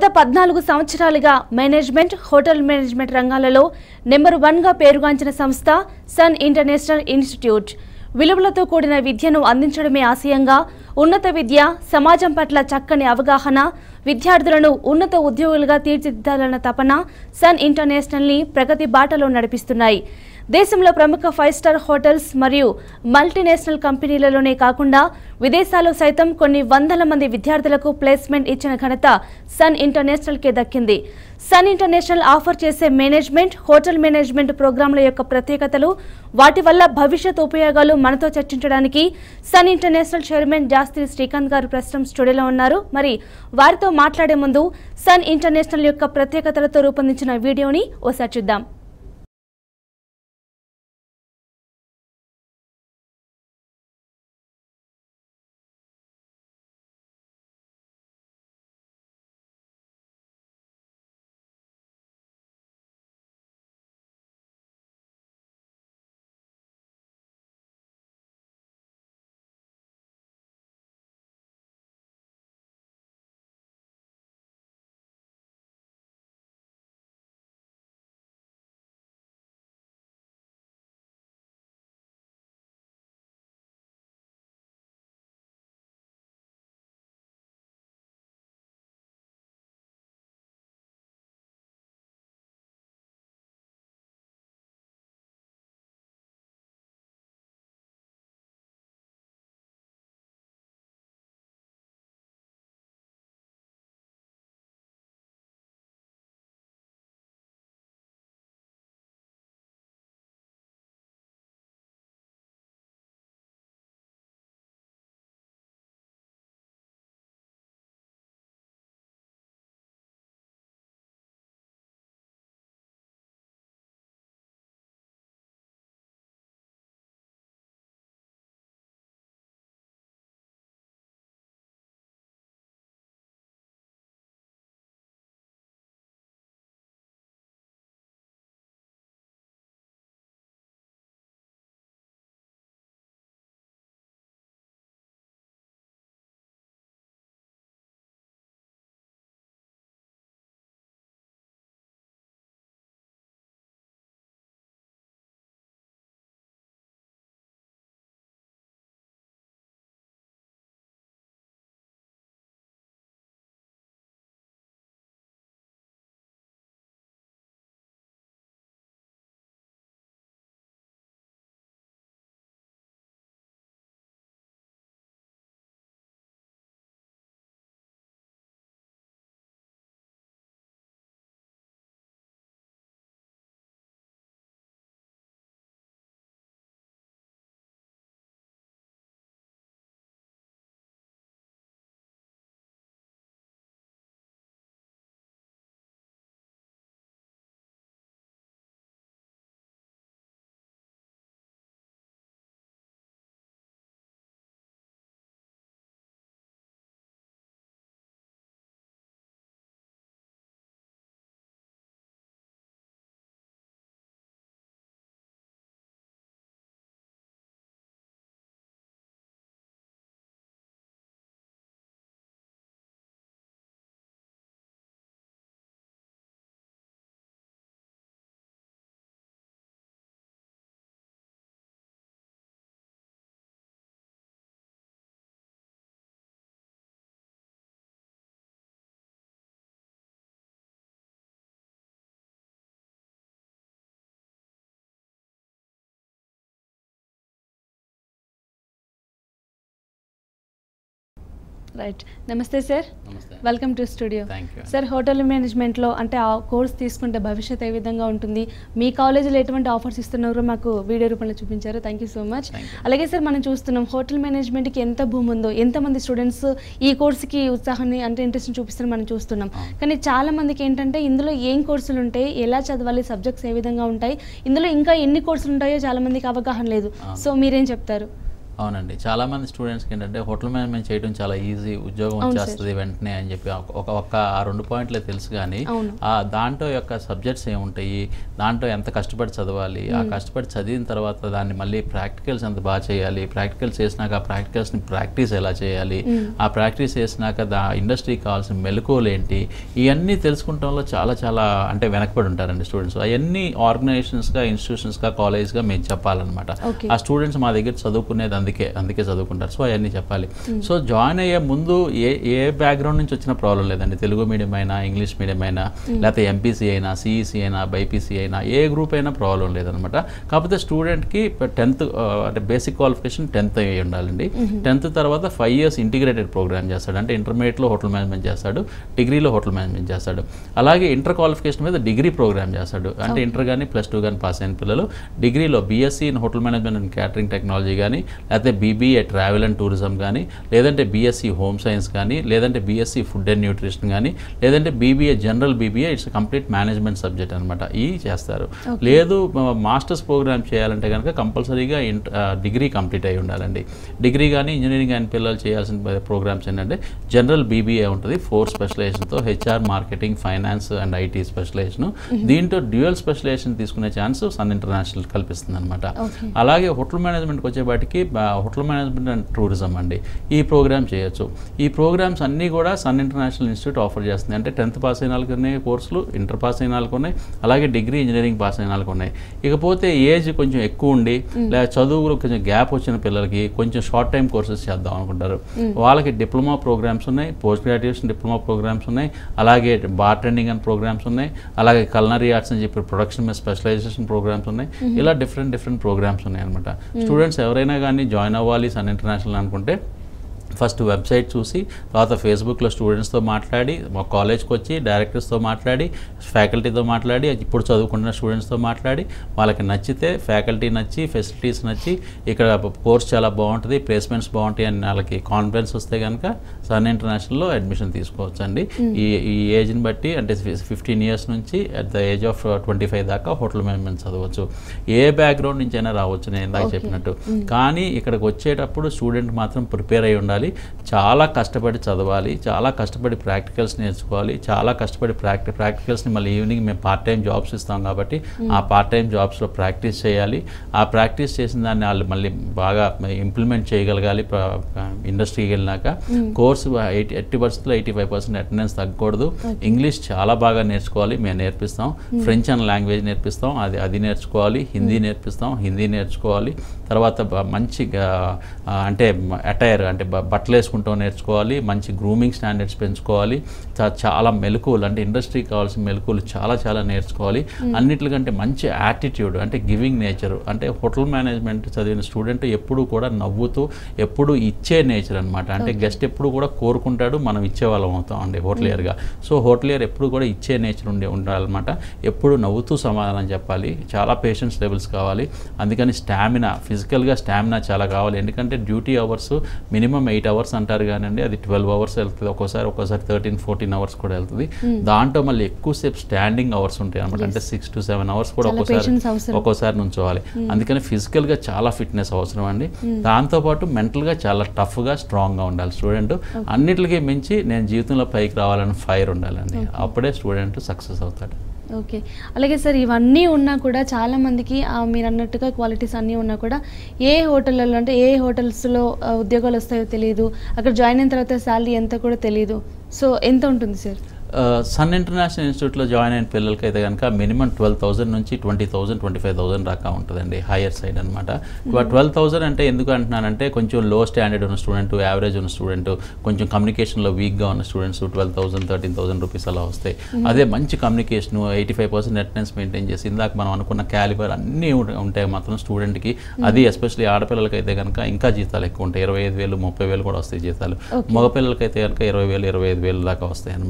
గత పద్నాలుగు సంవత్సరాలుగా మేనేజ్మెంట్ హోటల్ మేనేజ్మెంట్ రంగాలలో నెంబర్ వన్గా పేరుగాంచిన సంస్థ సన్ ఇంటర్నేషనల్ ఇన్స్టిట్యూట్ విలువలతో కూడిన విద్యను అందించడమే ఆశయంగా ఉన్నత విద్య సమాజం పట్ల చక్కని అవగాహన విద్యార్థులను ఉన్నత ఉద్యోగులుగా తీర్చిదిద్దాలన్న తపన సన్ ఇంటర్నేషనల్ని ప్రగతి బాటలో నడిపిస్తున్నాయి దేశంలో ప్రముఖ ఫైవ్ స్టార్ హోటల్స్ మరియు మల్టీనేషనల్ కంపెనీలలోనే కాకుండా విదేశాల్లో సైతం కొన్ని వందల మంది విద్యార్థులకు ప్లేస్మెంట్ ఇచ్చిన ఘనత సన్ ఇంటర్నేషనల్కే దక్కింది సన్ ఇంటర్నేషనల్ ఆఫర్ చేసే మేనేజ్మెంట్ హోటల్ మేనేజ్మెంట్ ప్రోగ్రాంల యొక్క ప్రత్యేకతలు వాటి వల్ల భవిష్యత్ ఉపయోగాలు మనతో చర్చించడానికి Sun International chairman Jasthi Srikanth గారు ప్రస్తుతం స్టూడియోలో ఉన్నారు మరి వారితో మాట్లాడే ముందు సన్ ఇంటర్నేషనల్ యొక్క ప్రత్యేకతలతో రూపొందించిన వీడియోని ఓసారి చూద్దాం రైట్ నమస్తే సార్ నమస్తే welcome to studio thank you sir hotel మేనేజ్మెంట్లో అంటే ఆ కోర్స్ తీసుకుంటే భవిష్యత్ ఏ విధంగా ఉంటుంది మీ కాలేజీలో ఎటువంటి ఆఫర్స్ ఇస్తున్నారో మాకు వీడియో రూపంలో చూపించారు thank you so much Thank you. అలాగే సార్ మనం చూస్తున్నాం హోటల్ మేనేజ్మెంట్కి ఎంత భూమి ఉందో ఎంతమంది స్టూడెంట్స్ ఈ కోర్సుకి ఉత్సాహాన్ని అంటే ఇంట్రెస్ట్ చూపిస్తారని మనం చూస్తున్నాం అవును. కానీ చాలా మందికి ఏంటంటే ఇందులో ఏం కోర్సులు ఉంటాయి ఎలా చదవాలి సబ్జెక్ట్స్ ఏ విధంగా ఉంటాయి ఇందులో ఇంకా ఎన్ని కోర్సులు ఉంటాయో చాలా మందికి అవగాహన లేదు అవును. సో మీరేం చెప్తారు అవునండి చాలా మంది స్టూడెంట్స్కి ఏంటంటే హోటల్ మేనేజ్మెంట్ చేయడం చాలా ఈజీ ఉద్యోగం అవును సార్. వచ్చేస్తుంది వెంటనే అని చెప్పి ఒక- ఒక ఒక్క ఆ రెండు పాయింట్లే తెలుసు కానీ అవును. ఆ దాంట్లో యొక్క సబ్జెక్ట్స్ ఏముంటాయి దాంట్లో ఎంత కష్టపడి చదవాలి ఆ కష్టపడి చదివిన తర్వాత దాన్ని మళ్ళీ ప్రాక్టికల్స్ ఎంత బాగా చేయాలి ప్రాక్టికల్స్ చేసినాక ఆ ప్రాక్టికల్స్ని ప్రాక్టీస్ ఎలా చేయాలి ఆ ప్రాక్టీస్ చేసినాక దా ఇండస్ట్రీకి కావాల్సిన మెలకువలు ఏంటి ఇవన్నీ తెలుసుకుంటాంలో చాలా చాలా అంటే వెనకబడి ఉంటారండి స్టూడెంట్స్ అవన్నీ ఆర్గనైజేషన్స్గా ఇన్స్టిట్యూషన్స్గా కాలేజ్గా మేము చెప్పాలన్నమాట Okay. ఆ స్టూడెంట్స్ మా దగ్గర చదువుకునేది అందుకే అందుకే చదువుకుంటారు సో అవన్నీ చెప్పాలి సో జాయిన్ అయ్యే ముందు ఏ ఏ బ్యాక్గ్రౌండ్ నుంచి వచ్చిన ప్రాబ్లం లేదండి తెలుగు మీడియం అయినా ఇంగ్లీష్ మీడియం అయినా లేకపోతే ఎంపీసీ అయినా సిఈసీ అయినా బైపీసీ అయినా ఏ గ్రూప్ అయినా ప్రాబ్లం లేదనమాట కాకపోతే స్టూడెంట్కి టెన్త్ అంటే బేసిక్ క్వాలిఫికేషన్ టెన్త్ అయ్యి ఉండాలండి టెన్త్ తర్వాత ఫైవ్ ఇయర్స్ ఇంటిగ్రేటెడ్ ప్రోగ్రామ్ చేస్తాడు అంటే ఇంటర్మీడియట్లో హోటల్ మేనేజ్మెంట్ చేస్తాడు డిగ్రీలో హోటల్ మేనేజ్మెంట్ చేస్తాడు అలాగే ఇంటర్ క్వాలిఫికేషన్ మీద డిగ్రీ ప్రోగ్రామ్ చేస్తాడు అంటే ఇంటర్ కానీ ప్లస్ టూ కానీ పాస్ అయిన పిల్లలు డిగ్రీలో BSc in hotel management and catering technology కానీ లేకపోతే బీబీఏ ట్రావెల్ అండ్ టూరిజం కానీ లేదంటే బీఎస్సీ హోమ్ సైన్స్ కానీ లేదంటే బీఎస్సీ ఫుడ్ అండ్ న్యూట్రిషన్ కానీ లేదంటే BBA general BBA it's complete management subject అనమాట ఈ చేస్తారు లేదు మాస్టర్స్ ప్రోగ్రామ్ చేయాలంటే కనుక కంపల్సరీగా డిగ్రీ కంప్లీట్ అయి ఉండాలండి డిగ్రీ కానీ ఇంజనీరింగ్ కానీ పిల్లలు చేయాల్సిన ప్రోగ్రామ్స్ ఏంటంటే జనరల్ బీబీఏ ఉంటుంది ఫోర్ స్పెషలైజేషన్తో HR marketing finance and IT specialisation దీంట్లో డ్యూయల్ స్పెషలైజేషన్ తీసుకునే ఛాన్స్ సన్ ఇంటర్నేషనల్ కల్పిస్తుంది అనమాట Okay. అలాగే హోటల్ మేనేజ్మెంట్కి వచ్చేపాటికి బా- హోటల్ మేనేజ్మెంట్ అండ్ టూరిజం అండి ఈ ప్రోగ్రామ్ చేయొచ్చు ఈ ప్రోగ్రామ్స్ అన్నీ కూడా సన్ ఇంటర్నేషనల్ ఇన్స్టిట్యూట్ ఆఫర్ చేస్తుంది అంటే టెన్త్ పాస్ అయిన వాళ్ళకి ఉన్నాయి కోర్సులు ఇంటర్ పాస్ అయిన వాళ్ళకి ఉన్నాయి అలాగే డిగ్రీ ఇంజనీరింగ్ పాస్ అయిన వాళ్ళకి ఉన్నాయి ఇకపోతే ఏజ్ కొంచెం ఎక్కువ ఉండి లేదా చదువులో కొంచెం గ్యాప్ వచ్చిన పిల్లలకి కొంచెం షార్ట్ టైం కోర్సెస్ చేద్దాం అనుకుంటారు వాళ్ళకి డిప్లొమా ప్రోగ్రామ్స్ ఉన్నాయి పోస్ట్ గ్రాడ్యుయేషన్ డిప్లొమా ప్రోగ్రామ్స్ ఉన్నాయి అలాగే బార్ టెండింగ్ అని ప్రోగ్రామ్స్ ఉన్నాయి అలాగే కల్నరీ ఆర్ట్స్ అని చెప్పి ప్రొడక్షన్ మీద స్పెషలైజేషన్ ప్రోగ్రామ్స్ ఉన్నాయి ఇలా డిఫరెంట్ డిఫరెంట్ ప్రోగ్రామ్స్ ఉన్నాయి అనమాట స్టూడెంట్స్ ఎవరైనా కానీ జాయిన్ అవ్వాలి సన్ ఇంటర్నేషనల్ అనుకుంటే ఫస్ట్ వెబ్సైట్ చూసి తర్వాత ఫేస్బుక్లో స్టూడెంట్స్తో మాట్లాడి మా కాలేజ్కి వచ్చి డైరెక్టర్స్తో మాట్లాడి ఫ్యాకల్టీతో మాట్లాడి ఇప్పుడు చదువుకుంటున్న స్టూడెంట్స్తో మాట్లాడి వాళ్ళకి నచ్చితే ఫ్యాకల్టీ నచ్చి ఫెసిలిటీస్ నచ్చి ఇక్కడ కోర్స్ చాలా బాగుంటుంది ప్లేస్మెంట్స్ బాగుంటాయి అని వాళ్ళకి కాన్ఫిడెన్స్ వస్తే కనుక సన్ ఇంటర్నేషనల్లో అడ్మిషన్ తీసుకోవచ్చు అండి ఈ ఈ ఏజ్ని బట్టి అంటే ఫిఫ్టీన్ ఇయర్స్ నుంచి at the age of twenty five దాకా హోటల్ మేనేజ్మెంట్ చదవచ్చు ఏ బ్యాక్గ్రౌండ్ నుంచి అయినా రావచ్చు నేను ఇందాక Okay. చెప్పినట్టు కానీ ఇక్కడికి వచ్చేటప్పుడు స్టూడెంట్ మాత్రం ప్రిపేర్ అయి ఉండాలి చాలా కష్టపడి చదవాలి చాలా కష్టపడి ప్రాక్టికల్స్ నేర్చుకోవాలి చాలా కష్టపడి ప్రాక్టి ప్రాక్టికల్స్ని మళ్ళీ ఈవినింగ్ మేము పార్ట్ టైం జాబ్స్ ఇస్తాం కాబట్టి ఆ పార్ట్ టైం జాబ్స్లో ప్రాక్టీస్ చేయాలి ఆ ప్రాక్టీస్ చేసిన దాన్ని వాళ్ళు మళ్ళీ బాగా ఇంప్లిమెంట్ చేయగలగాలి ఇండస్ట్రీకి వెళ్ళినాక కోర్సు ఎయిటీ ఎయిటీ పర్సెంట్లో ఎయిటీ ఫైవ్ పర్సెంట్ అటెండెన్స్ తగ్గకూడదు ఇంగ్లీష్ చాలా బాగా నేర్చుకోవాలి మేము నేర్పిస్తాం ఫ్రెంచ్ అనే లాంగ్వేజ్ నేర్పిస్తాం అది అది నేర్చుకోవాలి హిందీ నేర్పిస్తాం హిందీ నేర్చుకోవాలి తర్వాత బ- మంచి ఆ, ఆ, అంటే అటైర్ అంటే బ- బట్టలు వేసుకుంటాం నేర్చుకోవాలి మంచి గ్రూమింగ్ స్టాండర్డ్స్ పెంచుకోవాలి చా- చాలా మెలకువలు అంటే ఇండస్ట్రీకి కావాల్సిన మెలకువలు చాలా చాలా నేర్చుకోవాలి అన్నిటికంటే మంచి యాటిట్యూడ్ అంటే గివింగ్ నేచర్ అంటే హోటల్ మేనేజ్మెంట్ చదివిన స్టూడెంట్ ఎప్పుడు కూడా నవ్వుతూ ఎప్పుడు ఇచ్చే నేచర్ అనమాట అంటే గెస్ట్ ఎప్పుడు కూడా కోరుకుంటాడు మనం ఇచ్చే వాళ్ళం అవుతాం అండి హోటలియర్గా సో హోటలియర్ ఎప్పుడు కూడా ఇచ్చే నేచర్ ఉండే ఉండాలన్నమాట ఎప్పుడు నవ్వుతూ సమాధానం చెప్పాలి చాలా పేషెన్స్ లెవెల్స్ కావాలి అందుకని స్టామినా ఫిజికల్గా స్టామినా చాలా కావాలి ఎందుకంటే duty hours minimum eight hours అంటారు కానండి అది ట్వెల్వ్ అవర్స్ వెళ్తుంది ఒక్కోసారి ఒక్కోసారి థర్టీన్ ఫోర్టీన్ అవర్స్ కూడా వెళ్తుంది దాంట్లో మళ్ళీ ఎక్కువసేపు స్టాండింగ్ అవర్స్ ఉంటాయి అనమాట అంటే సిక్స్ టు సెవెన్ అవర్స్ కూడా చాలా ఒక్కోసారి patience అవసరం. ఒక్కోసారి నుంచోవాలి అందుకని ఫిజికల్గా చాలా ఫిట్నెస్ అవసరం అండి దాంతోపాటు మెంటల్గా చాలా టఫ్గా స్ట్రాంగ్గా ఉండాలి స్టూడెంట్ అన్నిటికీ మించి నేను జీవితంలో పైకి రావాలని ఫైర్ ఉండాలండి అప్పుడే స్టూడెంట్ సక్సెస్ అవుతాడు ఓకే అలాగే సార్ ఇవన్నీ ఉన్నా కూడా చాలా మందికి ఆ, మీరు అన్నట్టుగా క్వాలిటీస్ అన్నీ ఉన్నా కూడా ఏ హోటళ్ళలో అంటే ఏ హోటల్స్లో ఆ, ఉద్యోగాలు వస్తాయో తెలియదు అక్కడ జాయిన్ అయిన తర్వాత శాలరీ ఎంత కూడా తెలియదు సో ఎంత ఉంటుంది సార్ సన్ ఇంటర్నేషనల్ ఇన్స్టిట్యూట్లో జాయిన్ అయిన పిల్లలకి అయితే కనుక మినిమం ట్వెల్వ్ థౌసండ్ నుంచి twenty thousand twenty five thousand దాకా ఉంటుందండి హైయర్ సైడ్ అనమాట ట్వెల్వ్ థౌసండ్ అంటే ఎందుకు అంటున్నానంటే కొంచెం లో స్టాండర్డ్ ఉన్న స్టూడెంట్ యావరేజ్ ఉన్న స్టూడెంట్ కొంచెం కమ్యూనికేషన్లో వీక్గా ఉన్న students twelve thousand thirteen thousand rupees అలా వస్తాయి అదే మంచి communication eighty five percent attendance maintain చేసి ఇందాక మనం అనుకున్న క్యాలిబర్ అన్నీ ఉం- ఉంటాయి మాత్రం స్టూడెంట్కి అది ఎస్పెషల్లీ ఆడపిల్లలకి అయితే కనుక ఇంకా జీతాలు ఎక్కువ ఉంటాయి ఇరవై ఐదు వేలు ముప్పై వేలు కూడా వస్తాయి జీతాలు మగపిల్లలకి అయితే కనుక ఇరవై వేలు ఇరవై ఐదు వేలు దాకా వస్తాయి అనమాట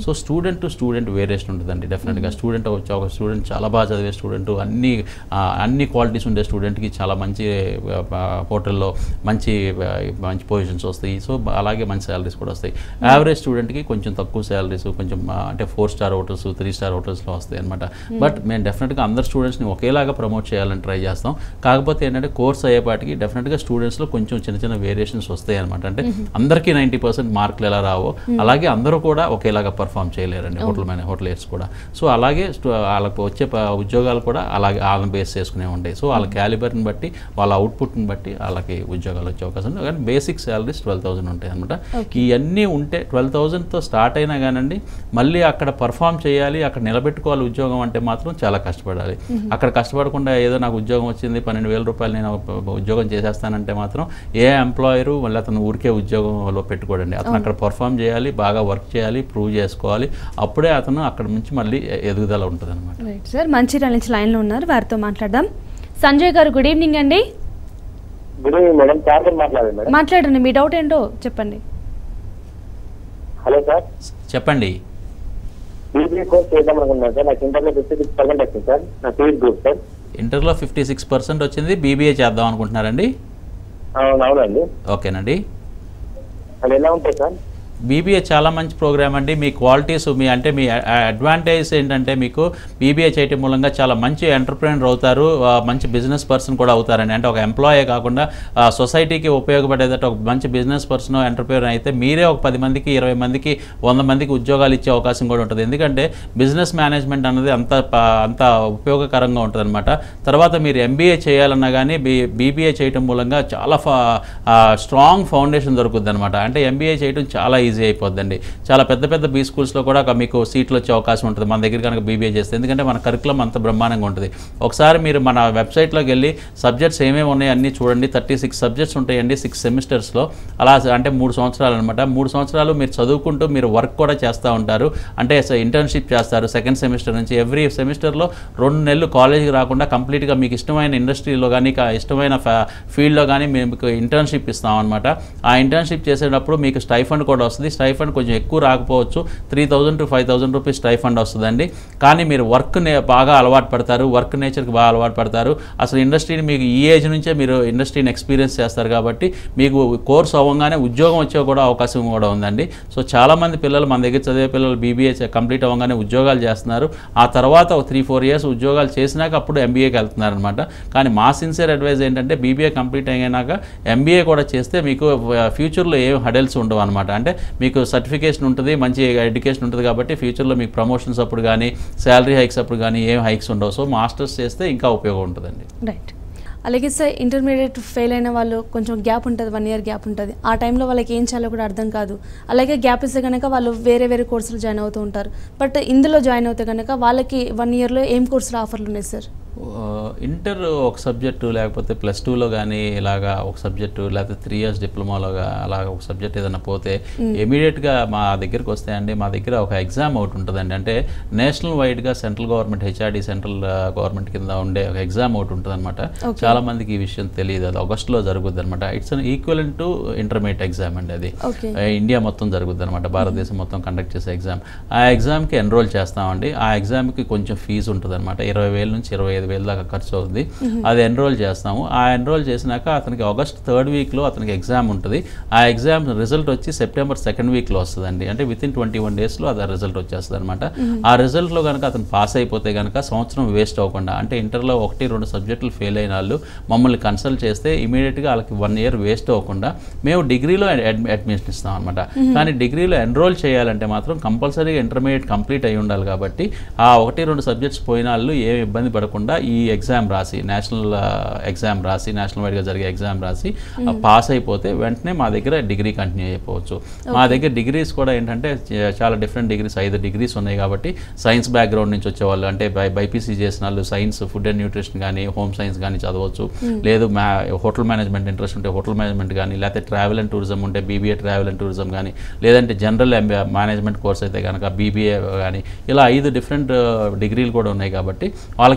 so student to student variation ఉంటుందండి డెఫినెట్గా స్టూడెంట్ వచ్చి ఒక స్టూడెంట్ చాలా బాగా చదివే స్టూడెంట్ అన్ని ఆ, అన్ని క్వాలిటీస్ ఉండే స్టూడెంట్కి చాలా మంచి హోటల్లో మంచి ఆ, మంచి పొజిషన్స్ వస్తాయి సో అలాగే మంచి శాలరీస్ కూడా వస్తాయి యావరేజ్ స్టూడెంట్కి కొంచెం తక్కువ శాలరీస్ కొంచెం ఆ, అంటే four star hotels three star హోటల్స్లో వస్తాయి అనమాట బట్ మేము డెఫినెట్గా అందరు స్టూడెంట్స్ని ఒకేలాగా ప్రమోట్ చేయాలని ట్రై చేస్తాం కాకపోతే ఏంటంటే కోర్స్ అయ్యేపాటికి డెఫినెట్గా స్టూడెంట్స్లో కొంచెం చిన్న చిన్న వేరియేషన్స్ వస్తాయి అనమాట అంటే అందరికీ నైంటీ పర్సెంట్ మార్కులు ఎలా రావో అలాగే అందరూ కూడా ఒకేలాగా పర్ఫామ్ చేయలేరండి హోటల్ మేనే హోటలియర్స్ కూడా సో అలాగే స్టు- వాళ్ళకు వచ్చే ప- ఉద్యోగాలు కూడా అలాగే వాళ్ళని బేస్ చేసుకునే ఉంటాయి సో వాళ్ళ క్యాలిబర్ని బట్టి వాళ్ళ అవుట్పుట్ని బట్టి వాళ్ళకి ఉద్యోగాలు వచ్చే అవకాశం ఉంది కానీ బేసిక్ శాలరీస్ ట్వెల్వ్ థౌసండ్ ఉంటాయి అనమాట ఇవన్నీ ఉంటే ట్వెల్వ్ థౌసండ్తో స్టార్ట్ అయినా కానండి మళ్ళీ అక్కడ పర్ఫామ్ చేయాలి అక్కడ నిలబెట్టుకోవాలి ఉద్యోగం అంటే మాత్రం చాలా కష్టపడాలి అక్కడ కష్టపడకుండా ఏదో నాకు ఉద్యోగం వచ్చింది పన్నెండు వేల రూపాయలు నేను ఉద్యోగం చేసేస్తానంటే మాత్రం ఏ ఎంప్లాయరు మళ్ళీ అతను ఊరికే ఉద్యోగంలో పెట్టుకోడండి అతను అక్కడ పర్ఫామ్ చేయాలి బాగా వర్క్ చేయాలి ప్రూవ్ చేసుకోవాలి అప్పుడే అతను అక్కడ నుంచి మళ్ళీ ఎ- ఎదుగుదల ఉంటుంది అనమాట రైట్ సార్ మంచిర్యాల నుంచి లైన్లో ఉన్నారు వారితో మాట్లాడదాం సంజయ్ గారు గుడ్ ఈవినింగ్ అండి గుడ్ ఈవినింగ్ మేడం చార్జర్ మాట్లాడండి మేడం మాట్లాడండి మీ డౌట్ ఏంటో చెప్పండి హలో సార్ చెప్పండి బీబీఏ కోర్స్ చేద్దాం అనుకున్నాను సార్ నాకు ఇంటర్లో ఫిఫ్టీ సిక్స్ పర్సెంట్ వచ్చింది సార్ నా సీట్ గ్రూప్ సార్ ఇంటర్లో ఫిఫ్టీ సిక్స్ పర్సెంట్ వచ్చింది బీబీఏ చేద్దాం అనుకుంటున్నారండి అవును అవునండి ఓకేనండి అది ఎలా ఉంటాయి సార్ బీబీఏ చాలా మంచి ప్రోగ్రామ్ అండి మీ క్వాలిటీస్ మీ అంటే మీ అడ్వాంటేజ్ ఏంటంటే మీకు బీబీఏ చేయటం మూలంగా చాలా మంచి ఎంటర్ప్రైనర్ అవుతారు ఆ, మంచి బిజినెస్ పర్సన్ కూడా అవుతారండి అంటే ఒక ఎంప్లాయే కాకుండా ఆ, సొసైటీకి ఉపయోగపడేదట ఒక మంచి బిజినెస్ పర్సన్ ఎంటర్ప్రైనర్ అయితే మీరే ఒక పది మందికి ఇరవై మందికి వంద మందికి ఉద్యోగాలు ఇచ్చే అవకాశం కూడా ఉంటుంది ఎందుకంటే బిజినెస్ మేనేజ్మెంట్ అన్నది అంత ప- అంత ఉపయోగకరంగా ఉంటుంది అనమాట తర్వాత మీరు ఎంబీఏ చేయాలన్నా కానీ బీ బీబీఏ చేయటం మూలంగా చాలా స్ట్రాంగ్ ఫౌండేషన్ దొరుకుతుంది అనమాట అంటే ఎంబీఏ చేయడం చాలా ఈజీ అయిపోద్దండి చాలా పెద్ద పెద్ద బీ స్కూల్స్లో కూడా ఒక మీకు సీట్లు వచ్చే అవకాశం ఉంటుంది మన దగ్గర కనుక బీబీఏ చేస్తే ఎందుకంటే మన కరికులం అంత బ్రహ్మాండంగా ఉంటుంది ఒకసారి మీరు మన వెబ్సైట్లోకి వెళ్ళి సబ్జెక్ట్స్ ఏమేమి ఉన్నాయి అన్నీ చూడండి థర్టీ సిక్స్ సబ్జెక్ట్స్ ఉంటాయండి సిక్స్ సెమిస్టర్స్లో అలా అంటే మూడు సంవత్సరాలు అనమాట మూడు సంవత్సరాలు మీరు చదువుకుంటూ మీరు వర్క్ కూడా చేస్తూ ఉంటారు అంటే ఇంటర్న్షిప్ చేస్తారు సెకండ్ సెమిస్టర్ నుంచి ఎవ్రీ సెమిస్టర్లో రెండు నెలలు కాలేజీకి రాకుండా కంప్లీట్గా మీకు ఇష్టమైన ఇండస్ట్రీలో కానీ ఇష్టమైన ఫీల్డ్లో కానీ మేము మీకు ఇంటర్న్షిప్ ఇస్తాం అనమాట ఆ ఇంటర్న్షిప్ చేసేటప్పుడు మీకు స్టైఫండ్ కూడా వస్తుంది స్టైఫండ్ కొంచెం ఎక్కువ రాకపోవచ్చు three thousand to five thousand rupees stipend వస్తుందండి కానీ మీరు వర్క్ నే బాగా అలవాటు పడతారు వర్క్ నేచర్కి బాగా అలవాటు పడతారు అసలు ఇండస్ట్రీని మీకు ఈ ఏజ్ నుంచే మీరు ఇండస్ట్రీని ఎక్స్పీరియన్స్ చేస్తారు కాబట్టి మీకు కోర్స్ అవ్వగానే ఉద్యోగం వచ్చే కూడా అవకాశం కూడా ఉందండి సో చాలామంది పిల్లలు మన దగ్గర చదివే పిల్లలు బీబీఏ కంప్లీట్ అవ్వగానే ఉద్యోగాలు చేస్తున్నారు ఆ తర్వాత ఒక త్రీ ఫోర్ ఇయర్స్ ఉద్యోగాలు చేసినాక అప్పుడు ఎంబీఏకి వెళ్తున్నారు అనమాట కానీ మా సిన్సియర్ అడ్వైజ్ ఏంటంటే బీబీఏ కంప్లీట్ అయినాక ఎంబీఏ కూడా చేస్తే మీకు ఫ్యూచర్లో ఏం హడల్స్ ఉండవు అనమాట అంటే మీకు సర్టిఫికేషన్ ఉంటుంది మంచి ఎడ్యుకేషన్ ఉంటుంది కాబట్టి ఫ్యూచర్లో మీకు ప్రమోషన్స్ అప్పుడు కానీ శాలరీ హైక్స్ అప్పుడు కానీ ఏం హైక్స్ ఉండవు సో మాస్టర్స్ చేస్తే ఇంకా ఉపయోగం ఉంటుందండి రైట్ అలాగే సార్ ఇంటర్మీడియట్ ఫెయిల్ అయిన వాళ్ళు కొంచెం గ్యాప్ ఉంటుంది వన్ ఇయర్ గ్యాప్ ఉంటుంది ఆ టైంలో వాళ్ళకి ఏం చేయాలో కూడా అర్థం కాదు అలాగే గ్యాప్ ఇస్తే కనుక వాళ్ళు వేరే వేరే కోర్సులు జాయిన్ అవుతూ ఉంటారు బట్ ఇందులో జాయిన్ అవుతే కనుక వాళ్ళకి వన్ ఇయర్లో ఏం కోర్సులు ఆఫర్లు ఉన్నాయి సార్ ఆ, ఇంటర్ ఒక సబ్జెక్టు లేకపోతే ప్లస్ టూలో కానీ ఇలాగా ఒక సబ్జెక్టు లేకపోతే త్రీ ఇయర్స్ డిప్లొమాలో అలాగ ఒక సబ్జెక్ట్ ఏదైనా పోతే ఇమీడియట్గా మా దగ్గరికి వస్తే అండి మా దగ్గర ఒక ఎగ్జామ్ ఒకటి ఉంటుందండి అంటే నేషనల్ వైడ్గా central government HRD central government కింద ఉండే ఒక ఎగ్జామ్ ఒకటి ఉంటుంది అనమాట Okay. చాలా మందికి ఈ విషయం తెలియదు అది ఆగస్ట్లో జరుగుద్ది అనమాట it's an equal to intermediate exam అండి అది ఓకే ఆ, ఇండియా మొత్తం జరుగుద్ది అనమాట భారతదేశం మొత్తం కండక్ట్ చేసే ఎగ్జామ్ ఆ ఎగ్జామ్కి ఎన్రోల్ చేస్తామండి ఆ ఎగ్జామ్కి కొంచెం ఫీజు ఉంటుంది అనమాట ఇరవై వేల నుంచి ఇరవై ఐదు వేల దాకా ఖర్చు అవుతుంది అది ఎన్రోల్ చేస్తాము ఆ ఎన్రోల్ చేసినాక అతనికి ఆగస్ట్ థర్డ్ వీక్లో అతనికి ఎగ్జామ్ ఉంటుంది ఆ ఎగ్జామ్ రిజల్ట్ వచ్చి సెప్టెంబర్ సెకండ్ వీక్లో వస్తుందండి అంటే విత్ ఇన్ ట్వంటీ వన్ డేస్లో అది రిజల్ట్ వచ్చేస్తుంది అనమాట ఆ రిజల్ట్లో కనుక అతను పాస్ అయిపోతే కనుక సంవత్సరం వేస్ట్ అవ్వకుండా అంటే ఇంటర్లో ఒకటి రెండు సబ్జెక్టులు ఫెయిల్ అయిన వాళ్ళు మమ్మల్ని కన్సల్ట్ చేస్తే ఇమీడియట్గా వాళ్ళకి వన్ ఇయర్ వేస్ట్ అవ్వకుండా మేము డిగ్రీలో అడ్- అడ్మిషన్ ఇస్తాం అనమాట కానీ డిగ్రీలో ఎన్రోల్ చేయాలంటే మాత్రం కంపల్సరీగా ఇంటర్మీడియట్ కంప్లీట్ అయి ఉండాలి కాబట్టి ఆ ఒకటి రెండు సబ్జెక్ట్స్ పోయిన వాళ్ళు ఏం ఇబ్బంది పడకుండా ఈ ఎగ్జామ్ రాసి నేషనల్ ఎగ్జామ్ రాసి నేషనల్ వైడ్గా జరిగే ఎగ్జామ్ రాసి పాస్ అయిపోతే వెంటనే మా దగ్గర డిగ్రీ కంటిన్యూ అయిపోవచ్చు మా దగ్గర డిగ్రీస్ కూడా ఏంటంటే చ- చాలా డిఫరెంట్ డిగ్రీస్ ఐదు డిగ్రీస్ ఉన్నాయి కాబట్టి సైన్స్ బ్యాక్గ్రౌండ్ నుంచి వచ్చేవాళ్ళు అంటే బై బైపీసీ చేసిన వాళ్ళు సైన్స్ ఫుడ్ అండ్ న్యూట్రిషన్ కానీ హోమ్ సైన్స్ కానీ చదవచ్చు లేదు మ్యా హోటల్ మేనేజ్మెంట్ ఇంట్రెస్ట్ ఉంటే హోటల్ మేనేజ్మెంట్ కానీ లేకపోతే ట్రావెల్ అండ్ టూరిజం ఉంటే బీబీఏ ట్రావెల్ అండ్ టూరిజం కానీ లేదంటే జనరల్ మేనేజ్మెంట్ కోర్స్ అయితే కనుక బీబీఏ కానీ ఇలా ఐదు డిఫరెంట్ డిగ్రీలు కూడా ఉన్నాయి కాబట్టి వాళ్ళకి ఏదైనా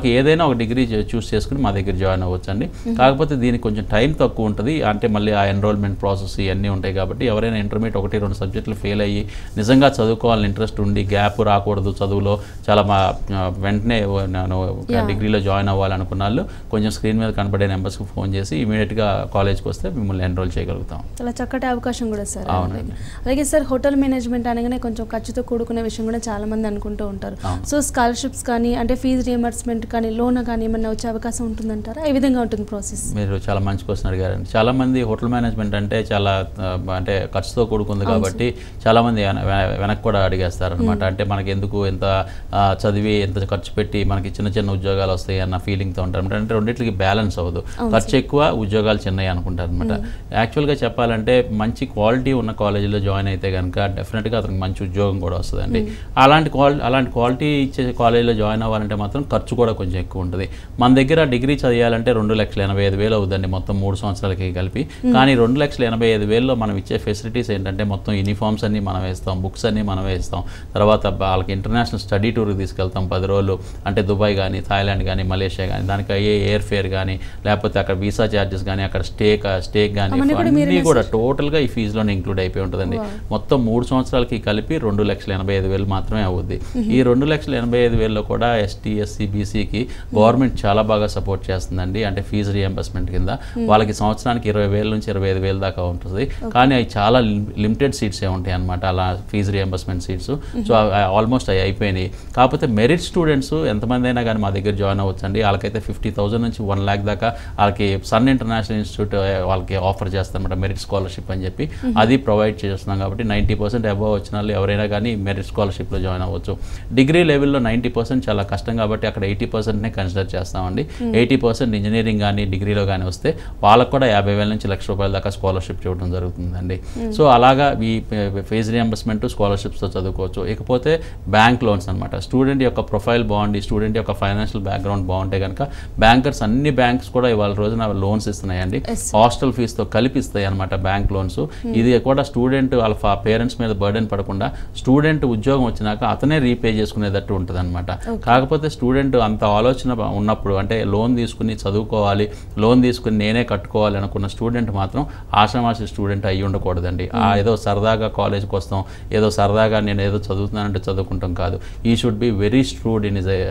ఒక డిగ్రీ చూస్ చేసుకుని మా దగ్గర జాయిన్ అవ్వచ్చు అండి కాకపోతే దీనికి కొంచెం టైం తక్కువ ఉంటుంది అంటే మళ్ళీ ఆ ఎన్రోల్మెంట్ ప్రాసెస్ ఇవన్నీ ఉంటాయి కాబట్టి ఎవరైనా ఇంటర్మీడియట్ ఒకటి రెండు సబ్జెక్టులు ఫెయిల్ అయ్యి నిజంగా చదువుకోవాలని ఇంట్రెస్ట్ ఉండి గ్యాప్ రాకూడదు చదువులో చాలా మా ఆ, వెంటనే నేను Yeah. డిగ్రీలో జాయిన్ అవ్వాలనుకున్న వాళ్ళు కొంచెం స్క్రీన్ మీద కనబడే నెంబర్స్కి ఫోన్ చేసి ఇమీడియట్గా కాలేజ్కి వస్తే మిమ్మల్ని ఎన్రోల్ చేయగలుగుతాం చాలా చక్కటి అవకాశం కూడా సార్ అవునండి. అలాగే సార్ హోటల్ మేనేజ్మెంట్ అనగానే కొంచెం ఖర్చుతో కూడుకునే విషయం కూడా చాలా మంది అనుకుంటూ ఉంటారు అవును. సో స్కాలర్షిప్స్ కానీ అంటే ఫీజు రియంబర్స్మెంట్ కానీ లోన్ కానీ ఏమన్నా వచ్చే అవకాశం ఉంటుందంటారా ఏ విధంగా ఉంటుంది ప్రాసెస్ మీరు చాలా మంచి క్వశ్చన్ అడిగారండి చాలా మంది హోటల్ మేనేజ్మెంట్ అంటే చాలా ఆ, అంటే ఖర్చుతో కూడుకుంది కాబట్టి చాలా మంది వెన- వెన- వెనక్కి కూడా అడిగేస్తారు అనమాట అంటే మనకి ఎందుకు ఎంత ఆ, చదివి ఎంత ఖర్చు పెట్టి మనకి చిన్న చిన్న ఉద్యోగాలు వస్తాయి అన్న ఫీలింగ్తో ఉంటారు అనమాట అంటే రెండింటికి బ్యాలెన్స్ అవ్వదు ఖర్చు ఎక్కువ ఉద్యోగాలు చిన్నవి అనుకుంటారు అనమాట యాక్చువల్గా చెప్పాలంటే మంచి క్వాలిటీ ఉన్న కాలేజీలో జాయిన్ అయితే కనుక డెఫినెట్గా అతనికి మంచి ఉద్యోగం కూడా వస్తుందండి అలాంటి క్వాలి అలాంటి క్వాలిటీ ఇచ్చే కాలేజీలో జాయిన్ అవ్వాలంటే మాత్రం ఖర్చు కూడా కొంచెం ఎక్కువ ఉంటుంది మన దగ్గర డిగ్రీ చదివాలంటే రెండు లక్షల ఎనభై ఐదు వేలు అవుతుందండి మొత్తం మూడు సంవత్సరాలకి కలిపి కానీ రెండు లక్షల ఎనభై ఐదు వేలలో మనం ఇచ్చే ఫెసిలిటీస్ ఏంటంటే మొత్తం యూనిఫామ్స్ అన్ని మనం వేస్తాం బుక్స్ అన్ని మనం వేస్తాం తర్వాత వాళ్ళకి ఇంటర్నేషనల్ స్టడీ టూర్కి తీసుకెళ్తాం పది రోజులు అంటే దుబాయ్ కానీ థాయిలాండ్ కానీ మలేషియా కానీ దానికి అయ్యే ఎయిర్ ఫేర్ కానీ లేకపోతే అక్కడ వీసా ఛార్జెస్ కానీ అక్కడ స్టే స్టేక్ కానీ అవన్నీ కూడా అన్నీ మీరేనా కూడా టోటల్గా ఈ ఫీజులోనే ఇంక్లూడ్ అయిపోయి ఉంటుందండి మొత్తం మూడు సంవత్సరాలకి కలిపి రెండు లక్షల ఎనభై ఐదు వేలు మాత్రమే అవుద్ది ఈ రెండు లక్షల ఎనభై ఐదు వేలలో కూడా ఎస్టీ ఎస్సీ బీసీకి గవర్నమెంట్ చాలా బాగా సపోర్ట్ చేస్తుందండి అంటే ఫీజు రియంబర్స్మెంట్ కింద వాళ్ళకి సంవత్సరానికి ఇరవై వేల నుంచి ఇరవై ఐదు వేలు దాకా ఉంటుంది కానీ అవి చాలా లిమిటెడ్ సీట్సే ఉంటాయి అనమాట అలా fees reimbursement seats so almost అవి అయిపోయినాయి కాకపోతే మెరిట్ స్టూడెంట్స్ ఎంతమంది అయినా కానీ మా దగ్గర జాయిన్ అవ్వచ్చండి వాళ్ళకైతే ఫిఫ్టీ థౌసండ్ నుంచి వన్ ల్యాక్ దాకా వాళ్ళకి సన్ ఇంటర్నేషనల్ ఇన్స్టిట్యూట్ వాళ్ళకి ఆఫర్ చేస్తారన్నమాట మెరిట్ స్కాలర్షిప్ అని చెప్పి అది ప్రొవైడ్ చేస్తున్నాం కాబట్టి నైంటీ పర్సెంట్ అబవ్ వచ్చిన వాళ్ళు ఎవరైనా కానీ మెరిట్ స్కాలర్షిప్లో జాయిన్ అవ్వచ్చు డిగ్రీ లెవెల్లో నైంటీ పర్సెంట్ చాలా కష్టం కాబట్టి అక్కడ ఎయిటీ పర్సెంట్నే కన్సిడర్ చేస్తామండి ఎయిటీ పర్సెంట్ ఇంజనీరింగ్ కానీ డిగ్రీలో కానీ వస్తే వాళ్ళకు కూడా యాభై వేల నుంచి లక్ష రూపాయల దాకా స్కాలర్షిప్ చూడడం జరుగుతుందండి సో అలాగా ఈ ఫీజు రియంబర్స్మెంట్ స్కాలర్షిప్స్తో చదువుకోవచ్చు ఇకపోతే బ్యాంక్ లోన్స్ అనమాట స్టూడెంట్ యొక్క ప్రొఫైల్ బాగుండి స్టూడెంట్ యొక్క ఫైనాన్షియల్ బ్యాక్గ్రౌండ్ బాగుంటే కనుక బ్యాంకర్స్ అన్ని బ్యాంక్స్ కూడా ఇవాళ రోజున లోన్స్ ఇస్తున్నాయండి Yes. హాస్టల్ ఫీజుతో కలిపి ఇస్తాయి అనమాట బ్యాంక్ లోన్స్ ఇది కూడా స్టూడెంట్ వాళ్ళ పేరెంట్స్ మీద బర్డెన్ పడకుండా స్టూడెంట్ ఉద్యోగం వచ్చినాక అతనే రీపే చేసుకునేటట్టు ఉంటుంది అనమాట కాకపోతే స్టూడెంట్ అంత ఆలోచన బ- ఉన్నప్పుడు అంటే లోన్ తీసుకుని చదువుకోవాలి లోన్ తీసుకుని నేనే కట్టుకోవాలి అనుకున్న స్టూడెంట్ మాత్రం ఆషామాషి స్టూడెంట్ అయ్యి ఉండకూడదండి ఆ ఏదో సరదాగా కాలేజ్కి వస్తాం ఏదో సరదాగా నేను ఏదో చదువుతున్నానంటే చదువుకుంటాం కాదు ఈ should be very shrewd in his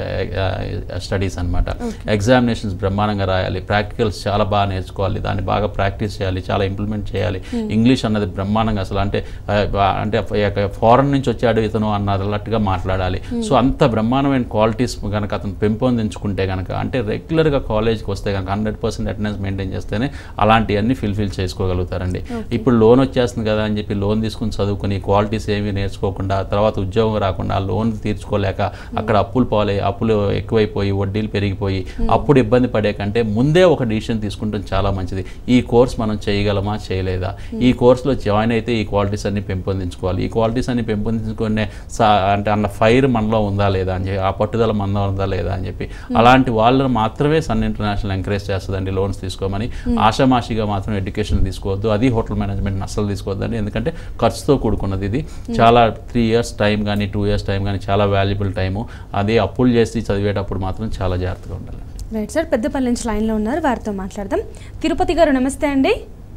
studies అనమాట ఎగ్జామినేషన్స్ బ్రహ్మాండంగా రాయాలి ప్రాక్టికల్స్ చాలా బాగా నేర్చుకోవాలి దాన్ని బాగా ప్రాక్టీస్ చేయాలి చాలా ఇంప్లిమెంట్ చేయాలి ఇంగ్లీష్ అన్నది బ్రహ్మాండంగా అసలు అంటే ఆ, బా- అంటే ఫారెన్ నుంచి వచ్చాడు ఇతను అన్నదన్నట్టుగా మాట్లాడాలి సో అంత బ్రహ్మాండమైన క్వాలిటీస్ కనుక అతను పెంపొందించుకుంటే కనుక అంటే రెగ్యులర్గా కాలేజ్కి వస్తే కనుక హండ్రెడ్ పర్సెంట్ అటెండెన్స్ మెయింటైన్ చేస్తేనే అలాంటివన్నీ ఫిల్ఫిల్ చేసుకోగలుగుతారండి ఇప్పుడు లోన్ వచ్చేస్తుంది కదా అని చెప్పి లోన్ తీసుకుని చదువుకుని క్వాలిటీస్ ఏమీ నేర్చుకోకుండా తర్వాత ఉద్యోగం రాకుండా ఆ లోన్ తీర్చుకోలేక అక్కడ అప్పులు పాలై అప్పులు ఎక్కువైపోయి వడ్డీలు పెరిగిపోయి అప్పుడు ఇబ్బంది పడే కంటే ముందే ఒక డిసిషన్ తీసుకుంటాం చాలా మంచిది ఈ కోర్స్ మనం చేయగలమా చేయలేదా ఈ కోర్సులో జాయిన్ అయితే ఈ క్వాలిటీస్ అన్ని పెంపొందించుకోవాలి ఈ క్వాలిటీస్ అన్ని పెంపొందించుకునే సా అంటే అన్న ఫైర్ మనలో ఉందా లేదా అని చెప్పి ఆ పట్టుదల మనలో ఉందా లేదా అని చెప్పి అలాంటి వాళ్ళని మాత్రమే సన్ ఇంటర్నేషనల్ ఎంకరేజ్ చేస్తుందండి లోన్స్ తీసుకోమని ఆషామాషిగా మాత్రం ఎడ్యుకేషన్ తీసుకోవద్దు అది హోటల్ మేనేజ్మెంట్ అస్సలు తీసుకోవద్దండి ఎందుకంటే ఖర్చుతో కూడుకున్నది ఇది చాలా త్రీ ఇయర్స్ టైం కానీ టూ ఇయర్స్ టైం కానీ చాలా వాల్యుబుల్ టైము అదే అప్పులు చేసి చదివేటప్పుడు మాత్రం చాలా జాగ్రత్తగా ఉండాలి రైట్ సార్ పెద్దపల్లి నుంచి లైన్లో ఉన్నారు వారితో మాట్లాడదాం తిరుపతి గారు నమస్తే అండి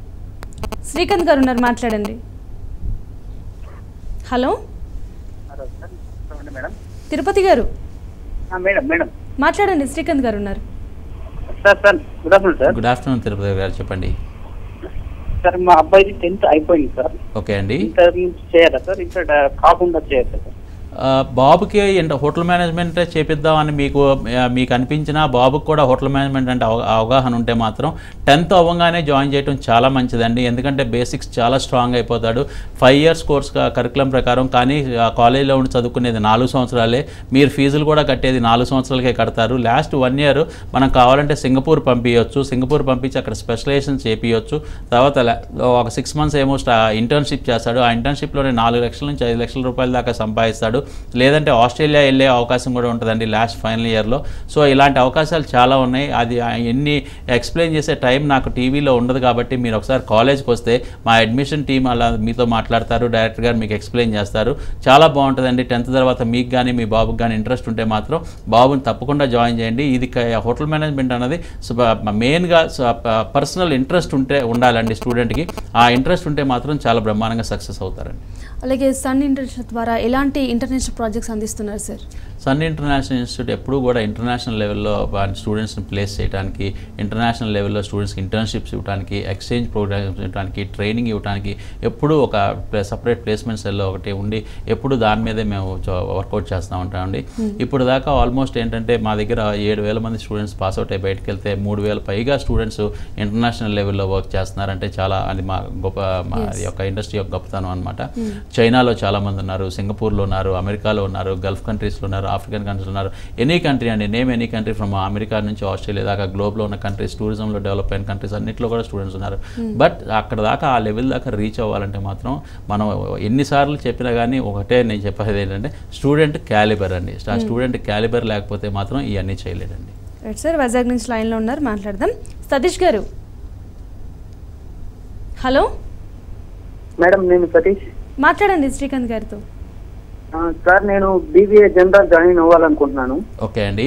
శ్రీకాంత్ గారు ఉన్నారు మాట్లాడండి హలో హలో సార్ చెప్పండి మేడం తిరుపతి గారు ఆ, మేడం మేడం మాట్లాడండి శ్రీకాంత్ గారు ఉన్నారు sir sir good afternoon sir good afternoon Tirupati గారు చెప్పండి సార్ మా అబ్బాయిది టెన్త్ అయిపోయింది సార్ ఓకే అండి ఇంటర్ నుంచి చేయాలా సార్ ఇంటర్ కాకుండా చేయాలి సార్ ఆ, బాబుకి ఏంట హోటల్ మేనేజ్మెంట్ చేపిద్దామని మీకు ఆ, మీకు అనిపించినా బాబుకి కూడా హోటల్ మేనేజ్మెంట్ అంటే అవ- అవగాహన ఉంటే మాత్రం టెన్త్ అవ్వగానే జాయిన్ చేయడం చాలా మంచిదండి ఎందుకంటే బేసిక్స్ చాలా స్ట్రాంగ్ అయిపోతాడు ఫైవ్ ఇయర్స్ కోర్స్ కరికులం ప్రకారం కానీ ఆ కాలేజీలో ఉండి చదువుకునేది నాలుగు సంవత్సరాలే మీరు ఫీజులు కూడా కట్టేది నాలుగు సంవత్సరాలకే కడతారు లాస్ట్ వన్ ఇయర్ మనం కావాలంటే సింగపూర్ పంపించవచ్చు సింగపూర్ పంపించి అక్కడ స్పెషలైజేషన్ చేపించవచ్చు తర్వాత లా- ఒక సిక్స్ మంత్స్ ఏమో ఇంటర్న్షిప్ చేస్తాడు ఆ ఇంటర్న్షిప్లోనే నాలుగు లక్షల నుంచి ఐదు లక్షల రూపాయల దాకా సంపాదిస్తాడు లేదంటే ఆస్ట్రేలియా వెళ్ళే అవకాశం కూడా ఉంటుందండి లాస్ట్ ఫైనల్ ఇయర్లో సో ఇలాంటి అవకాశాలు చాలా ఉన్నాయి అది ఆ ఎన్ని ఎక్స్ప్లెయిన్ చేసే టైం నాకు టీవీలో ఉండదు కాబట్టి మీరు ఒకసారి కాలేజ్కి వస్తే మా అడ్మిషన్ టీం అలా మీతో మాట్లాడతారు డైరెక్టర్ గారు మీకు ఎక్స్ప్లెయిన్ చేస్తారు చాలా బాగుంటుందండి టెన్త్ తర్వాత మీకు కానీ మీ బాబుకి కానీ ఇంట్రెస్ట్ ఉంటే మాత్రం బాబుని తప్పకుండా జాయిన్ చేయండి ఇది క- హోటల్ మేనేజ్మెంట్ అనేది మెయిన్గా పర్సనల్ ఇంట్రెస్ట్ ఉంటే ఉండాలండి స్టూడెంట్కి ఆ ఇంట్రెస్ట్ ఉంటే మాత్రం చాలా బ్రహ్మాండంగా సక్సెస్ అవుతారండి అలాగే సన్ ఇంటర్నేషనల్ ద్వారా ఎలాంటి ఇంటర్నేషనల్ ప్రాజెక్ట్స్ అందిస్తున్నారు సార్ సన్ ఇంటర్నేషనల్ ఇన్స్టిట్యూట్ ఎప్పుడూ కూడా ఇంటర్నేషనల్ లెవెల్లో స్టూడెంట్స్ని ప్లేస్ చేయడానికి ఇంటర్నేషనల్ లెవెల్లో స్టూడెంట్స్కి ఇంటర్న్షిప్స్ ఇవ్వడానికి ఎక్స్చేంజ్ ప్రోగ్రామ్స్ ఇవ్వడానికి ట్రైనింగ్ ఇవ్వడానికి ఎప్పుడూ ఒక సపరేట్ ప్లేస్మెంట్ సెల్లో ఒకటి ఉండి ఎప్పుడు దాని మీదే మేము వర్కౌట్ చేస్తూ ఉంటామండి ఇప్పుడు దాకా ఆల్మోస్ట్ ఏంటంటే మా దగ్గర ఏడు వేల మంది స్టూడెంట్స్ పాస్ అవుట్ అయ్యి బయటకు వెళ్తే మూడు వేల పైగా స్టూడెంట్స్ ఇంటర్నేషనల్ లెవెల్లో వర్క్ చేస్తున్నారంటే చాలా అది మా గొప్ప మా అది యొక్క ఇండస్ట్రీ యొక్క గొప్పతనం అనమాట చైనాలో చాలా మంది ఉన్నారు సింగపూర్లో ఉన్నారు అమెరికాలో ఉన్నారు గల్ఫ్ కంట్రీస్లో ఉన్నారు ఆఫ్రికన్ కంట్రీస్ ఉన్నారు ఎనీ కంట్రీ అండి name any country from America నుంచి ఆస్ట్రేలియా దాకా గ్లోబ్లో ఉన్న కంట్రీస్ టూరిజంలో డెవలప్ అయిన కంట్రీస్ అన్నింటిలో కూడా స్టూడెంట్స్ ఉన్నారు బట్ అక్కడ దాకా ఆ లెవెల్ దాకా రీచ్ అవ్వాలంటే మాత్రం మనం ఎన్నిసార్లు చెప్పినా కానీ ఒకటే నేను చెప్పేది ఏంటంటే స్టూడెంట్ క్యాలిబర్ అండి ఆ స్టూడెంట్ క్యాలిబర్ లేకపోతే మాత్రం ఇవన్నీ చేయలేడండి రైట్ సార్ వైజాగ్ నుంచి లైన్లో ఉన్నారు మాట్లాడదాం సతీష్ గారు హలో మేడం నేను సతీష్ మాట్లాడండి శ్రీకాంత్ గారితో ఆ, సార్ నేను బీబీఏ జనరల్ జాయిన్ అవ్వాలనుకుంటున్నాను ఓకే అండి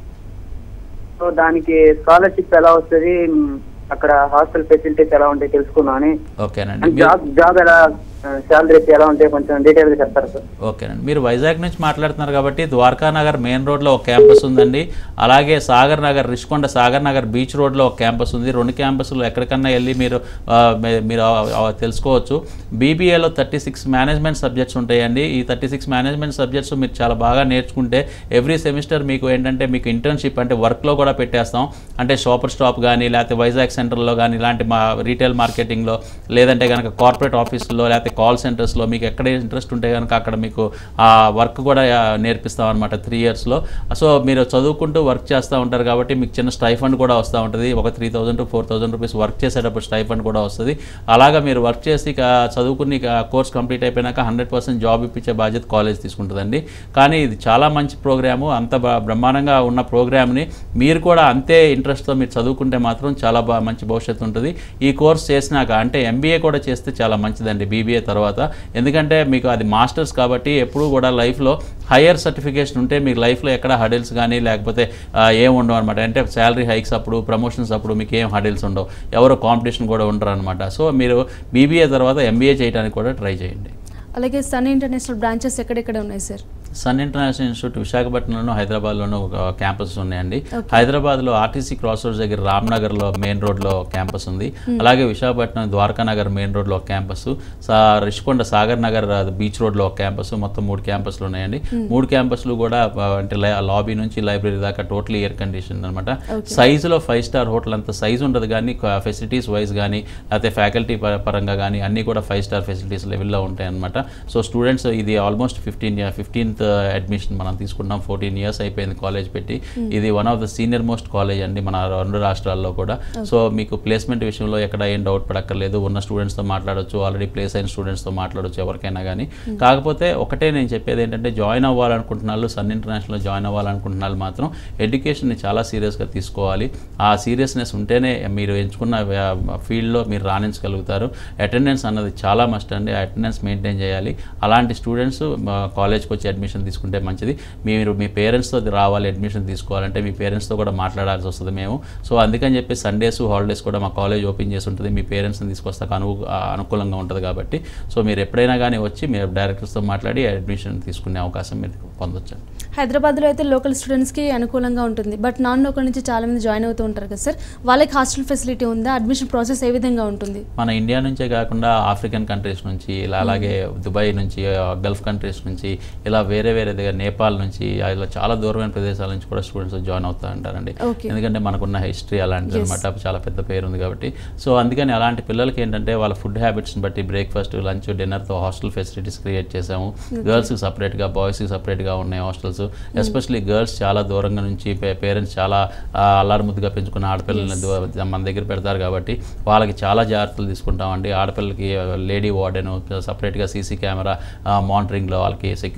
సో దానికి స్కాలర్షిప్ ఎలా వస్తుంది మ్, అక్కడ హాస్టల్ ఫెసిలిటీస్ ఎలా ఉంటాయి తెలుసుకున్నాను ఓకేనండి అండ్ మీరు- జాబ్ జాబ్ ఎలా శాలరీస్ ఎలా ఉంటాయి కొంచెం డీటెయిల్ గా చెప్తారా సార్ ఓకేనండి మీరు వైజాగ్ నుంచి మాట్లాడుతున్నారు కాబట్టి ద్వారకా నగర్ మెయిన్ రోడ్లో ఒక క్యాంపస్ ఉందండి అలాగే సాగర్ నగర్ రిషికొండ సాగర్ నగర్ బీచ్ రోడ్లో ఒక క్యాంపస్ ఉంది రెండు క్యాంపస్లు ఎక్కడికన్నా వెళ్ళి మీరు ఆ, మీ- మీరు ఆ, ఆ, తెలుసుకోవచ్చు బీబీఏలో థర్టీ సిక్స్ మేనేజ్మెంట్ సబ్జెక్ట్స్ ఉంటాయండి ఈ థర్టీ సిక్స్ మేనేజ్మెంట్ సబ్జెక్ట్స్ మీరు చాలా బాగా నేర్చుకుంటే ఎవ్రీ సెమిస్టర్ మీకు ఏంటంటే మీకు ఇంటర్న్షిప్ అంటే వర్క్లో కూడా పెట్టేస్తాం అంటే షాపర్ స్టాప్ కానీ లేకపోతే వైజాగ్ సెంటర్లో కానీ ఇలాంటి మా రీటైల్ మార్కెటింగ్లో లేదంటే కనుక కార్పొరేట్ ఆఫీసుల్లో లేకపోతే కాల్ సెంటర్స్లో మీకు ఎక్కడ ఇంట్రెస్ట్ ఉంటే కనుక అక్కడ మీకు ఆ వర్క్ కూడా ఆ, నేర్పిస్తాం అనమాట త్రీ ఇయర్స్లో సో మీరు చదువుకుంటూ వర్క్ చేస్తూ ఉంటారు కాబట్టి మీకు చిన్న స్టైఫండ్ కూడా వస్తూ ఉంటుంది ఒక three thousand to four thousand rupees work చేసేటప్పుడు స్టైఫండ్ కూడా వస్తుంది అలాగా మీరు వర్క్ చేసి ఇక చదువుకుని ఇక కోర్స్ కంప్లీట్ అయిపోయినాక హండ్రెడ్ పర్సెంట్ జాబ్ ఇప్పించే బాధ్యత కాలేజ్ తీసుకుంటుందండి కానీ ఇది చాలా మంచి ప్రోగ్రాము అంత బా- బ్రహ్మాండంగా ఉన్న ప్రోగ్రామ్ని మీరు కూడా అంతే ఇంట్రెస్ట్తో మీరు చదువుకుంటే మాత్రం చాలా బా మంచి భవిష్యత్తు ఉంటుంది ఈ కోర్స్ చేసినాక అంటే ఎంబీఏ కూడా చేస్తే చాలా మంచిదండి బీబీఏ తర్వాత ఎందుకంటే మీకు అది మాస్టర్స్ కాబట్టి ఎప్పుడూ కూడా లైఫ్లో హయ్యర్ సర్టిఫికేషన్ ఉంటే మీకు లైఫ్లో ఎక్కడ హడిల్స్ కానీ లేకపోతే ఆ, ఏం ఉండవు అనమాట అంటే శాలరీ హైక్స్ అప్పుడు ప్రమోషన్స్ అప్పుడు మీకు ఏం హడిల్స్ ఉండవు ఎవరు కాంపిటీషన్ కూడా ఉండరు అనమాట సో మీరు బీబీఏ తర్వాత ఎంబీఏ చేయడానికి కూడా ట్రై చేయండి అలాగే సన్ ఇంటర్నేషనల్ బ్రాంచెస్ ఎక్కడెక్కడ ఉన్నాయి సార్ సన్ ఇంటర్నేషనల్ ఇన్స్టిట్యూట్ విశాఖపట్నంలోను హైదరాబాద్లోనూ ఒక క్యాంపస్ ఉన్నాయండి హైదరాబాద్లో ఆర్టీసీ క్రాస్ రోడ్స్ దగ్గర రామ్నగర్లో మెయిన్ రోడ్లో క్యాంపస్ ఉంది అలాగే విశాఖపట్నం ద్వారకా నగర్ మెయిన్ రోడ్లో ఒక క్యాంపస్ సా రిషికొండ సాగర్ నగర్ అది బీచ్ రోడ్లో ఒక క్యాంపస్ మొత్తం మూడు క్యాంపస్లు ఉన్నాయండి మూడు క్యాంపస్లు కూడా ఆ, అంటే లై- లాబీ నుంచి లైబ్రరీ దాకా టోటల్ ఎయిర్ కండిషన్ అనమాట సైజులో ఫైవ్ స్టార్ హోటల్ అంత సైజ్ ఉండదు కానీ ఫెసిలిటీస్ వైజ్ కానీ లేకపోతే ఫ్యాకల్టీ పరంగా కానీ అన్నీ కూడా ఫైవ్ స్టార్ ఫెసిలిటీస్ లెవెల్లో ఉంటాయి అనమాట సో స్టూడెంట్స్ ఇది ఆల్మోస్ట్ ఫిఫ్టీన్ ఫిఫ్టీన్త్ అడ్మిషన్ మనం తీసుకుంటాం ఫోర్టీన్ ఇయర్స్ అయిపోయింది కాలేజ్ పెట్టి ఇది one of the senior most college అండి మన రెండు రాష్ట్రాల్లో కూడా సో మీకు ప్లేస్మెంట్ విషయంలో ఎక్కడ ఏం డౌట్ పడక్కర్లేదు ఉన్న స్టూడెంట్స్తో మాట్లాడొచ్చు ఆల్రెడీ ప్లేస్ అయిన స్టూడెంట్స్తో మాట్లాడొచ్చు ఎవరికైనా కానీ కాకపోతే ఒకటే నేను చెప్పేది ఏంటంటే జాయిన్ అవ్వాలనుకుంటున్నారు సన్ ఇంటర్నేషనల్ జాయిన్ అవ్వాలనుకుంటున్నారు మాత్రం ఎడ్యుకేషన్ని చాలా సీరియస్గా తీసుకోవాలి ఆ సీరియస్నెస్ ఉంటేనే మీరు ఎంచుకున్న ఫీల్డ్లో మీరు రాణించగలుగుతారు అటెండెన్స్ అన్నది చాలా మస్ట్ అండి ఆ అటెండెన్స్ మెయింటైన్ చేయాలి అలాంటి స్టూడెంట్స్ కాలేజ్కి వచ్చి అడ్మిషన్ తీసుకుంటే మంచిది మీరు మీ పేరెంట్స్తో రావాలి అడ్మిషన్ తీసుకోవాలంటే మీ పేరెంట్స్తో కూడా మాట్లాడాల్సి వస్తుంది మేము సో అందుకని చెప్పి సండేస్ హాలిడేస్ కూడా మా కాలేజ్ ఓపెన్ చేసి ఉంటుంది మీ పేరెంట్స్ని తీసుకొస్తాక అను ఆ, అనుకూలంగా ఉంటుంది కాబట్టి సో మీరు ఎప్పుడైనా కానీ వచ్చి మీరు డైరెక్టర్స్తో మాట్లాడి అడ్మిషన్ తీసుకునే అవకాశం మీరు పొందొచ్చు హైదరాబాద్లో అయితే లోకల్ స్టూడెంట్స్కి అనుకూలంగా ఉంటుంది బట్ నాన్ లోకల్ నుంచి చాలా మంది జాయిన్ అవుతూ ఉంటారు కదా సార్ వాళ్ళకి హాస్టల్ ఫెసిలిటీ ఉందా అడ్మిషన్ ప్రాసెస్ ఏ విధంగా ఉంటుంది మన ఇండియా నుంచే కాకుండా ఆఫ్రికన్ కంట్రీస్ నుంచి ఇలా అలాగే దుబాయ్ నుంచి ఆ, గల్ఫ్ కంట్రీస్ నుంచి ఇలా వేరే వేరే దగ్గర నేపాల్ నుంచి ఇలా చాలా దూరమైన ప్రదేశాల నుంచి కూడా స్టూడెంట్స్ జాయిన్ అవుతూ ఉంటారండి Okay. ఎందుకంటే మనకున్న హిస్టరీ అలాంటిది Yes. అనమాట చాలా పెద్ద పేరు ఉంది కాబట్టి సో అందుకని అలాంటి పిల్లలకి ఏంటంటే వాళ్ళ ఫుడ్ హ్యాబిట్స్ని బట్టి బ్రేక్ఫాస్ట్ లంచ్ డిన్నర్తో హాస్టల్ ఫెసిలిటీస్ క్రియేట్ చేసాము గర్ల్స్కి సపరేట్గా బాయ్స్కి సపరేట్గా ఉన్నాయి హాస్టల్స్ ఎస్పెషల్లీ గర్ల్స్ చాలా దూరంగా నుంచి పేరెంట్స్ చాలా ఆ, అల్లారుముద్దుగా పెంచుకున్న ఆడపిల్లల్ని దూ- మన దగ్గర పెడతారు కాబట్టి వాళ్ళకి చాలా జాగ్రత్తలు తీసుకుంటామండి ఆడపిల్లలకి లేడీ వార్డెన్ సపరేట్గా సీసీ కెమెరా మానిటరింగ్లో వాళ్ళకి సెక్యూరిటీ లెవెల్స్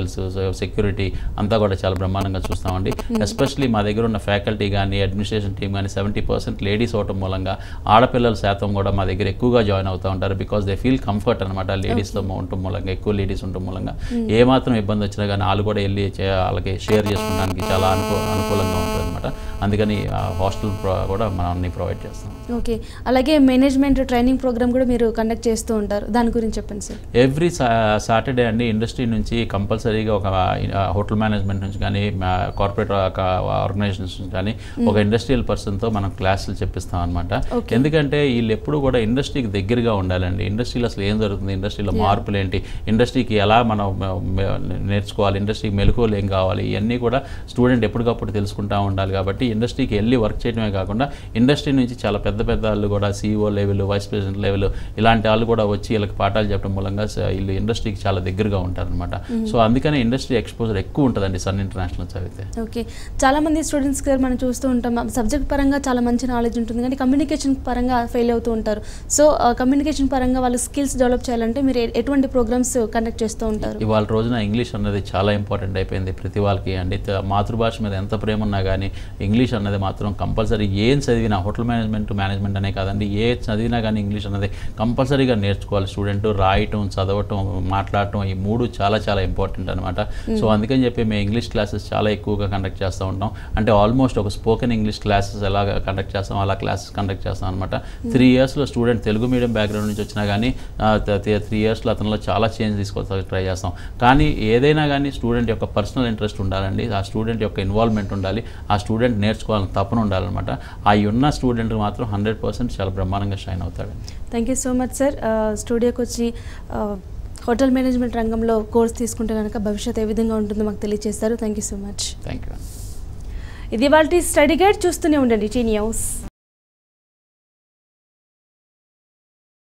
డీటెయిల్స్ సెక్యూరిటీ అంతా కూడా చాలా బ్రహ్మాండంగా చూస్తామండి ఎస్పెషలీ మా దగ్గర ఉన్న ఫ్యాకల్టీ కానీ అడ్మినిస్ట్రేషన్ టీమ్ కానీ సెవెంటీ పర్సెంట్ లేడీస్ అవటం మూలంగా ఆడపిల్లల శాతం కూడా మా దగ్గర ఎక్కువగా జాయిన్ అవుతూ ఉంటారు బికాస్ దే ఫీల్ కంఫర్ట్ అనమాట లేడీస్తో ఉండటం మూలంగా ఎక్కువ లేడీస్ ఉండటం మూలంగా ఏ మాత్రం ఇబ్బంది వచ్చినా కానీ వాళ్ళు కూడా వెళ్ళి చే- వాళ్ళకి షేర్ చేసుకోవడానికి చాలా అనుకూ అనుకూలంగా ఉంటుంది అనమాట అందుకని హాస్టల్ కూడా మనం అన్ని ప్రొవైడ్ చేస్తాం ఓకే అలాగే మేనేజ్మెంట్ ట్రైనింగ్ ప్రోగ్రామ్ కూడా మీరు కండక్ట్ చేస్తూ ఉంటారు దాని గురించి చెప్పండి సార్ ఎవ్రీ సాటర్డే అండి ఇండస్ట్రీ నుంచి కంపల్సరీగా ఒక హోటల్ మేనేజ్మెంట్ నుంచి కానీ కార్పొరేట్ ఆర్గనైజేషన్స్ నుంచి కానీ ఒక ఇండస్ట్రియల్ పర్సన్తో మనం క్లాసులు చెప్పిస్తాం అనమాట Okay. ఎందుకంటే వీళ్ళు ఎప్పుడు కూడా ఇండస్ట్రీకి దగ్గరగా ఉండాలండి ఇండస్ట్రీలో అసలు ఏం జరుగుతుంది ఇండస్ట్రీలో మార్పులు ఏంటి ఇండస్ట్రీకి ఎలా మనం మ- మ- నేర్చుకోవాలి ఇండస్ట్రీకి మెలకువలు ఏం కావాలి ఇవన్నీ కూడా స్టూడెంట్ ఎప్పటికప్పుడు తెలుసుకుంటూ ఉండాలి కాబట్టి ఇండస్ట్రీకి వెళ్ళి వర్క్ చేయడమే కాకుండా ఇండస్ట్రీ నుంచి చాలా పెద్ద పెద్ద వాళ్ళు కూడా CEO level vice president level ఇలాంటి వాళ్ళు కూడా వచ్చి వీళ్ళకి పాఠాలు చెప్పడం మూలంగా స- వీళ్ళు ఇండస్ట్రీకి చాలా దగ్గరగా ఉంటారనమాట సో అందుకనే ఇండస్ట్రీ ఎక్స్పోజర్ ఎక్కువ ఉంటుందండి సన్ ఇంటర్నేషనల్ చదివితే ఓకే చాలా మంది స్టూడెంట్స్ గారు మనం చూస్తూ ఉంటాం సబ్జెక్ట్ పరంగా చాలా మంచి నాలెడ్జ్ ఉంటుంది కానీ కమ్యూనికేషన్ పరంగా ఫెయిల్ అవుతూ ఉంటారు సో కమ్యూనికేషన్ పరంగా వాళ్ళ స్కిల్స్ డెవలప్ చేయాలంటే మీరు ఎ- ఎటువంటి ప్రోగ్రామ్స్ కండక్ట్ చేస్తూ ఉంటారు ఇవాళ రోజున ఇంగ్లీష్ అన్నది చాలా ఇంపార్టెంట్ అయిపోయింది ప్రతి వాళ్ళకి అండి త- మాతృభాష మీద ఎంత ప్రేమ ఉన్నా కానీ ఇంగ్లీష్ అన్నది మాత్రం కంపల్సరీ ఏం చదివినా హోటల్ మేనేజ్మెంట్ మేనేజ్మెంట్ అనే కాదండి ఏ చదివినా కానీ ఇంగ్లీష్ అన్నది కంపల్సరీగా నేర్చుకోవాలి స్టూడెంట్ రాయటం చదవటం మాట్లాడటం ఈ మూడు చాలా చాలా ఇంపార్టెంట్ అనమాట సో అందుకని చెప్పి మేము ఇంగ్లీష్ క్లాసెస్ చాలా ఎక్కువగా కండక్ట్ చేస్తూ ఉంటాం అంటే ఆల్మోస్ట్ ఒక స్పోకెన్ ఇంగ్లీష్ క్లాసెస్ ఎలా కండక్ట్ చేస్తాం అలా క్లాసెస్ కండక్ట్ చేస్తాం అనమాట త్రీ ఇయర్స్లో స్టూడెంట్ తెలుగు మీడియం బ్యాక్గ్రౌండ్ నుంచి వచ్చినా కానీ త్రీ ఇయర్స్లో అతనిలో చాలా చేంజ్ తీసుకోవడానికి ట్రై చేస్తాం కానీ ఏదైనా కానీ స్టూడెంట్ యొక్క పర్సనల్ ఇంట్రెస్ట్ ఉండాలండి ఆ స్టూడెంట్ యొక్క ఇన్వాల్వ్మెంట్ ఉండాలి ఆ స్టూడెంట్ నేర్చుకోవాలని తపన ఉండాలన్నమాట ఆ ఉన్న స్టూడెంట్ మాత్రం హండ్రెడ్ పర్సెంట్ చాలా బ్రహ్మాండంగా షైన్ అవుతాడు thank you so much sir స్టూడియోకి వచ్చి ఆ, హోటల్ మేనేజ్మెంట్ రంగంలో కోర్స్ తీసుకుంటే కనుక భవిష్యత్ ఏ విధంగా ఉంటుందో మాకు తెలియజేస్తారు thank you so much thank you ఇది వాళ్ళ స్టడీ గైడ్ చూస్తూనే ఉండండి టీ న్యూస్